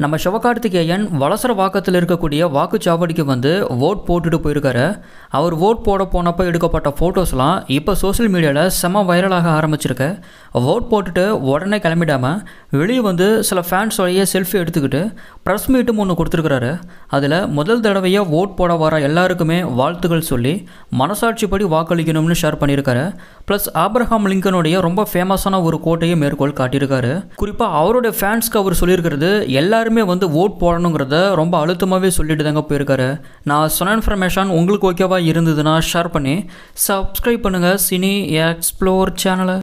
நம்ம சிவகார்த்திகேயன் வலசர வாக்கத்தில் இருக்கக்கூடிய வாக்குச்சாவடிக்கு வந்து ஓட் போட்டுட்டு போயிருக்காரு அவர் ஓட் போட போனப்போ எடுக்கப்பட்ட ஃபோட்டோஸ்லாம் இப்போ சோஷியல் மீடியாவில் செம வைரலாக ஆரம்பிச்சிருக்கு ஓட் போட்டுட்டு உடனே கிளம்பிடாமல் வெளியே வந்து சில ஃபேன்ஸோடைய செல்ஃபி எடுத்துக்கிட்டு ப்ரெஸ் மீட்டும் ஒன்று கொடுத்துருக்குறாரு அதில் முதல் தடவையாக ஓட் போட வர எல்லாருக்குமே வாழ்த்துக்கள் சொல்லி மனசாட்சிப்படி வாக்களிக்கணும்னு ஷேர் பண்ணியிருக்காரு ப்ளஸ் ஆப்ரஹாம் லிங்கனுடைய ரொம்ப ஃபேமஸான ஒரு கோட்டையை மேற்கோள் காட்டியிருக்காரு குறிப்பாக அவருடைய ஃபேன்ஸ்க்கு அவர் சொல்லியிருக்கிறது எல்லாருமே வந்து ஓட் போடணுங்கிறத ரொம்ப அழுத்தமாகவே சொல்லிட்டு தாங்க போயிருக்காரு நான் சொன்ன இன்ஃபர்மேஷன் உங்களுக்கு ஓகேவா இருந்ததுன்னா ஷேர் பண்ணி சப்ஸ்கிரைப் பண்ணுங்கள் சினி எக்ஸ்ப்ளோர் சேனலை